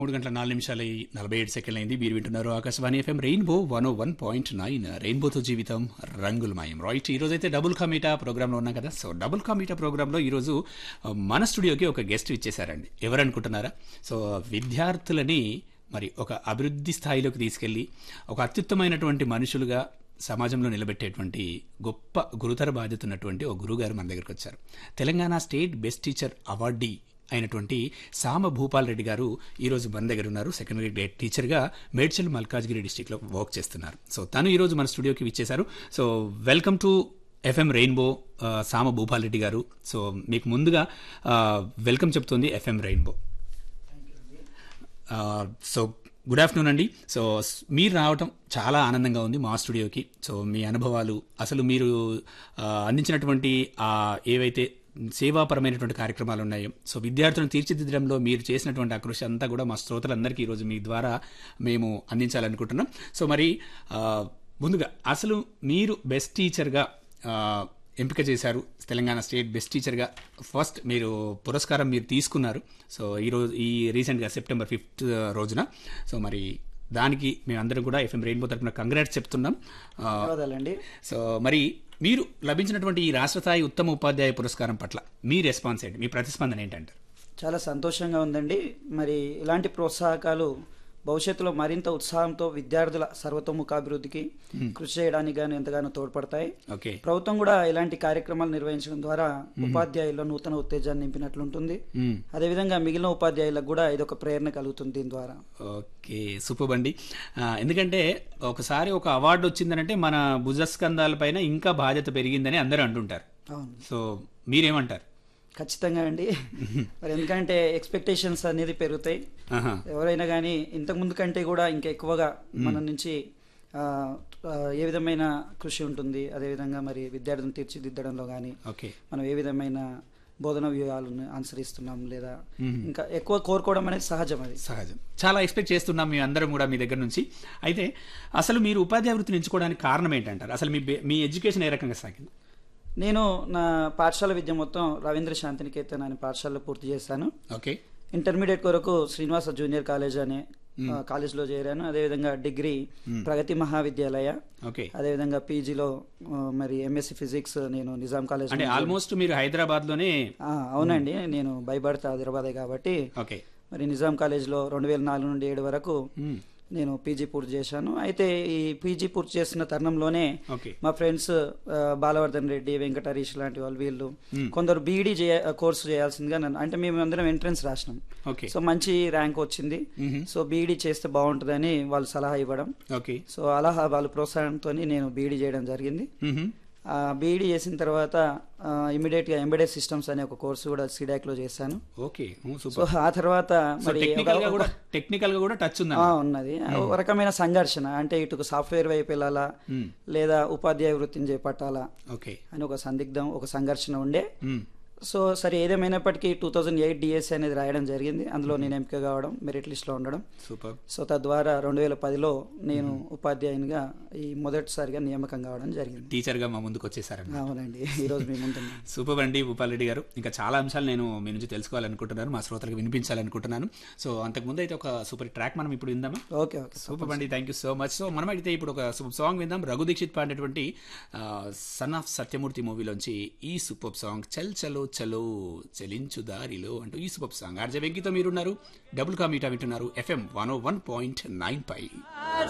మూడు గంటల నాలుగు నిమిషాల నలభై ఏడు సెకండ్లు అయింది మీరు వింటున్నారు Akashvani FM rainbow one O one point nine రెయిన్బోతో జీవితం రంగులమయం రైట్ ఈరోజు అయితే డబుల్ కామీటా ప్రోగ్రాంలో ఉన్నాం కదా సో డబుల్ కామీటా ప్రోగ్రాంలో ఈరోజు ఆ, మన స్టూడియోకి ఒక గెస్ట్ ఇచ్చేశారండి ఎవరు అనుకుంటున్నారా సో విద్యార్థులని మరి ఒక అభివృద్ధి స్థాయిలోకి తీసుకెళ్ళి ఒక అత్యుత్తమైనటువంటి మనుషులుగా సమాజంలో నిలబెట్టేటువంటి గొప్ప గురుతర బాధ్యత ఉన్నటువంటి ఒక గురుగారు మన దగ్గరికి వచ్చారు Telangana state best teacher awardee అయినటువంటి సామ భూపాల్ రెడ్డి గారు ఈరోజు మన దగ్గర ఉన్నారు సెకండరీ గ్రేడ్ టీచర్గా మేడ్చల్ మల్కాజ్గిరి డిస్టిక్లో వర్క్ చేస్తున్నారు సో తను ఈరోజు మన స్టూడియోకి విచ్చేశారు so welcome to FM rainbow ఆ, సామ భూపాల్ రెడ్డి గారు సో మీకు ముందుగా ఆ, వెల్కమ్ చెప్తుంది ఎఫ్ఎం రెయిన్బో ఆ, సో గుడ్ ఆఫ్టర్నూన్ అండి సో స్- మీరు రావటం చాలా ఆనందంగా ఉంది మా స్టూడియోకి సో మీ అనుభవాలు అసలు మీరు ఆ, అందించినటువంటి ఆ ఏవైతే సేవాపరమైనటువంటి కార్యక్రమాలు ఉన్నాయో సో విద్యార్థులను తీర్చిదిద్దడంలో మీరు చేసినటువంటి ఆ కృషి అంతా కూడా మా శ్రోతలందరికీ ఈరోజు మీ ద్వారా మేము అందించాలనుకుంటున్నాం సో మరి ఆ, ముందుగా అసలు మీరు బెస్ట్ టీచర్గా ఆ, ఎంపిక చేశారు తెలంగాణ స్టేట్ బెస్ట్ టీచర్గా ఫస్ట్ మీరు పురస్కారం మీరు తీసుకున్నారు సో ఈరోజు ఈ రీసెంట్గా సెప్టెంబర్ ఫిఫ్త్ రోజున సో మరి దానికి మేమందరం కూడా ఎఫ్ఎం రెయిన్బో తరఫున కంగ్రాట్స్ చెప్తున్నాం ఆ, ధన్యవాదాలండి సో మరి మీరు లభించినటువంటి ఈ రాష్ట్ర స్థాయి ఉత్తమ ఉపాధ్యాయ పురస్కారం పట్ల మీ రెస్పాన్స్ ఏంటి మీ ప్రతిస్పందన ఏంటంటారు చాలా సంతోషంగా ఉందండి మరి ఇలాంటి ప్రోత్సాహకాలు భవిష్యత్తులో మరింత ఉత్సాహంతో విద్యార్థుల సర్వతోముఖాభివృద్ధికి కృషి చేయడానికి గాను ఎంతగానో తోడ్పడతాయి ఓకే ప్రభుత్వం కూడా ఇలాంటి కార్యక్రమాలు నిర్వహించడం ద్వారా ఉపాధ్యాయుల్లో నూతన ఉత్తేజాన్ని నింపినట్లుంటుంది మ్మ్. అదేవిధంగా మిగిలిన ఉపాధ్యాయులకు కూడా ఇదొక ప్రేరణ కలుగుతుంది దీని ద్వారా ఓకే సూపర్ అండి ఆ, ఎందుకంటే ఒకసారి ఒక అవార్డు వచ్చిందనంటే మన భుజస్కంధాల పైన ఇంకా బాధ్యత పెరిగిందని అందరూ అంటుంటారు అవును సో మీరేమంటారు ఖచ్చితంగా అండి మరి ఎందుకంటే ఎక్స్పెక్టేషన్స్ అనేది పెరుగుతాయి ఆహా. ఎవరైనా కానీ ఇంతకు ముందు కంటే కూడా ఇంకా ఎక్కువగా మన నుంచి ఆ, ఆ, ఏ విధమైన కృషి ఉంటుంది అదేవిధంగా మరి విద్యార్థులను తీర్చిదిద్దడంలో కానీ ఓకే మనం ఏ విధమైన బోధన వ్యూహాలను అనుసరిస్తున్నాం లేదా ఇంకా ఎక్కువ కోరుకోవడం అనేది సహజం అది సహజం చాలా ఎక్స్పెక్ట్ చేస్తున్నాం మీ అందరం కూడా మీ దగ్గర నుంచి అయితే అసలు మీరు ఉపాధ్యాయ వృత్తిని ఎంచుకోవడానికి కారణం ఏంటంటారు అసలు మీ బే- మీ ఎడ్యుకేషన్ ఏ రకంగా సాగింది నేను నా పాఠశాల విద్య మొత్తం రవీంద్ర శాంతినికేతన్ అనే పాఠశాలలో పూర్తి చేశాను ఓకే ఇంటర్మీడియట్ కొరకు శ్రీనివాస జూనియర్ కాలేజ్ అనే ఆ, కాలేజ్లో చేరాను అదేవిధంగా డిగ్రీ ప్రగతి మహావిద్యాలయ ఓకే అదేవిధంగా పీజీలో మరి ఎంఎస్సి ఫిజిక్స్ నేను నిజాం కాలేజ్ అంటే ఆల్మోస్ట్ మీరు హైదరాబాద్ లోనే ఆ, అవునండి నేను బైబర్త్ హైదరాబాదే కాబట్టి ఓకే మరి నిజాం కాలేజ్లో రెండు వేల నాలుగు నుండి ఏడు వరకు మ్మ్. నేను పీజీ పూర్తి చేశాను అయితే ఈ పీజీ పూర్తి చేస్తున్న తరుణంలోనే ఓకే మా ఫ్రెండ్స్ ఆ, బాలవర్ధన్ రెడ్డి వెంకట హరీష్ లాంటి వాళ్ళు వీళ్ళు కొందరు బీఈడీ చేయ కోర్సు చేయాల్సిందిగా నన్ను అంటే మేము అందరం ఎంట్రన్స్ రాసినాం ఓకే సో మంచి ర్యాంక్ వచ్చింది సో బీఈడీ చేస్తే బాగుంటుందని వాళ్ళు సలహా ఇవ్వడం ఓకే సో అలా వాళ్ళ ప్రోత్సాహంతో నేను బీఈడీ చేయడం జరిగింది మ్మ్హ. బీఈడీ చేసిన తర్వాత ఇమీడియట్గా ఎంబెడెడ్ సిస్టమ్స్ అనే ఒక కోర్సు కూడా సిడాక్ లో చేశాను ఓకే ఓ, సో సూపర్ ఆ తర్వాత సో మరి టెక్నికల్ గా ఒక- కూడా టెక్నికల్ గా కూడా టచ్ ఉందా ఆ, ఉన్నది ఒక రకమైన సంఘర్షణ అంటే ఇటు సాఫ్ట్వేర్ వైపు వెళ్ళాలా మ్మ్. లేదా ఉపాధ్యాయ వృత్తిని చేపట్టాలా ఓకే అని ఒక సందిగ్ధం ఒక సంఘర్షణ ఉండే మ్మ్. సో సరే ఏదేమైనప్పటికీ టూ థౌజండ్ ఎయిట్ డిఎస్సి అనేది రాయడం జరిగింది అందులో నేను ఎంపిక కావడం మెరిట్ లిస్ట్లో ఉండడం సూపర్ సో తద్వారా రెండు వేల పదిలో నేను ఉపాధ్యాయునిగా ఈ మొదటిసారిగా నియామకం కావడం జరిగింది టీచర్ గా మా ముందుకు వచ్చేసారన్న అవునండి ఈరోజు మీ ముందున్నాను సూపర్ అండి భూపాల్ రెడ్డి గారు ఇంకా చాలా అంశాలు నేను మీ నుంచి తెలుసుకోవాలనుకుంటున్నాను మా శ్రోతలకు వినిపించాలనుకుంటున్నాను సో అంతకుముందు అయితే ఒక సూపర్ ట్రాక్ మనం ఇప్పుడు విందామా ఓకే ఓకే సూపర్ అండి thank you so much so మనం అయితే ఇప్పుడు ఒక సూపర్ సాంగ్ విందాం రఘు దీక్షిత్ పాడినటువంటి సన్ ఆఫ్ సత్యమూర్తి మూవీలోంచి ఈ సూపర్ సాంగ్ చల్ చలో చలో చలించు దారిలో అంటూ ఈ సూపర్ సాంగ్ ఆర్జే వెంకితో మీరున్నారు డబుల్ కా మీటా వింటున్నారు FM one O one point nine పై